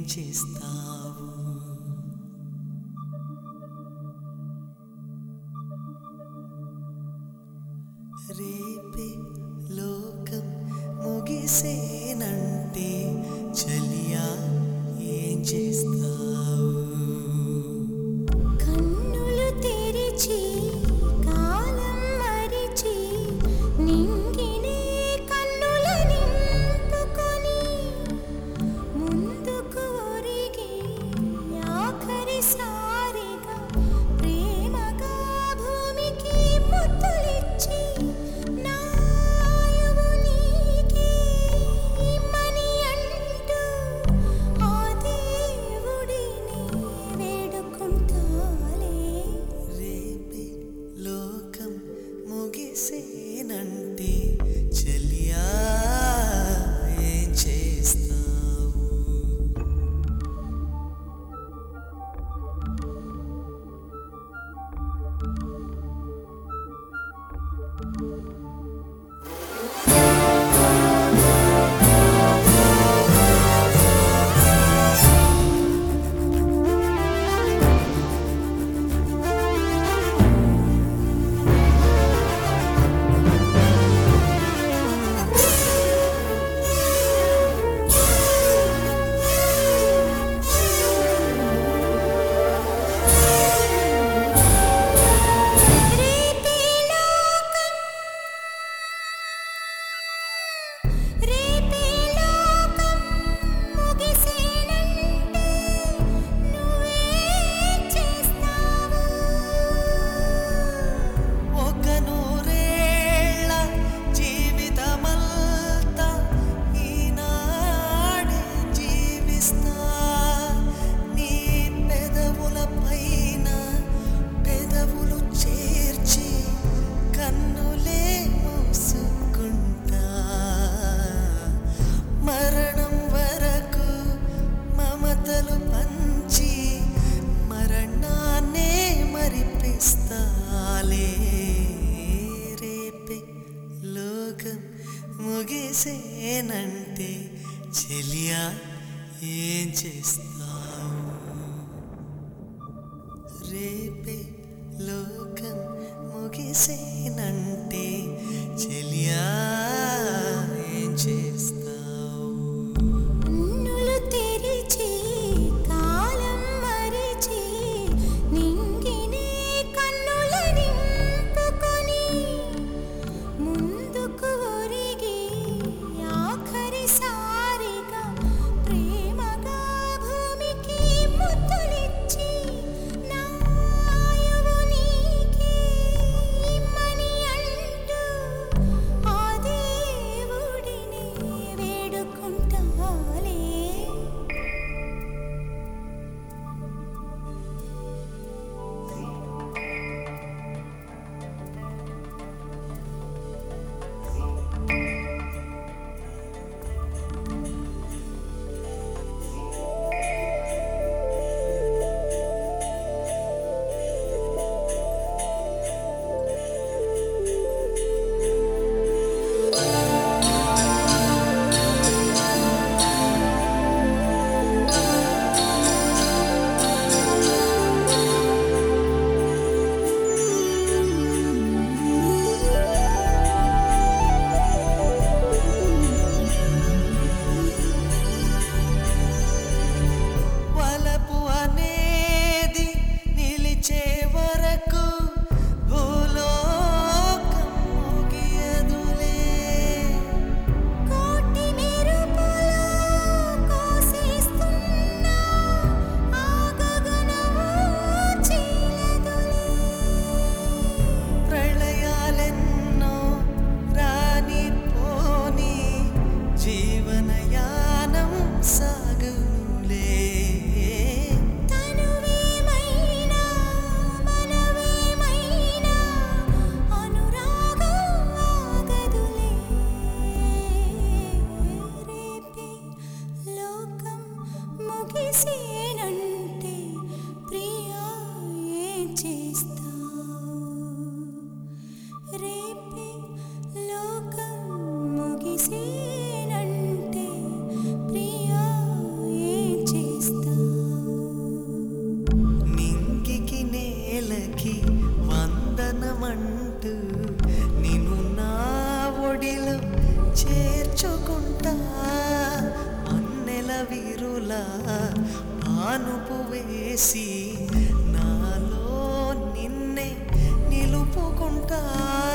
చేస్తావు రేపే లోకం ముగిసేనంటే చలియా ఏం చేస్తావు కన్నులు తెరిచి కాలం మరిచి నింగినే కన్నుల నింపుకొని ముందుకు ఒరిగి ఆఖరిసారిగా ప్రేమగా భూమికి ముద్దులిచ్చి నాయువు నీకే ఇమ్మని అంటూ ఆ దేవుడిని వేడుకుంటాలే రేపే లోకం ముగిసేనంటే చలియా ఏం చేస్తావు రేపే లోకం రేపే లోకం ముగిసేనంటే నువ్వేం చేస్తావు ఒక నూరేళ్ళ జీవితమంతా ఈనాడే జీవిస్తా నీ పెదవుల పైన పెదవులు చేర్చి కన్నులే మూసుకుంటా మరణం వరకు మమతలు పంచి మరణాన్నే మరిపిస్తాలే రేపే లోకం ముగిసేనంటే చెలియా ఏం చేస్తావు రేపే లోకం ముగిసేనంటే చెలియా ఏం చేస్తావు కన్నులు తెరిచి కాలం మరిచి నింగినే కన్నుల నింపుకొని ముందుకు ఒరిగి ఆఖరిసారిగా ప్రేమగా భూమి చేర్చుకుంటా మన్నెల వీరులా పానుపు వేసి నాలో నిన్నే నిలుపుకుంటా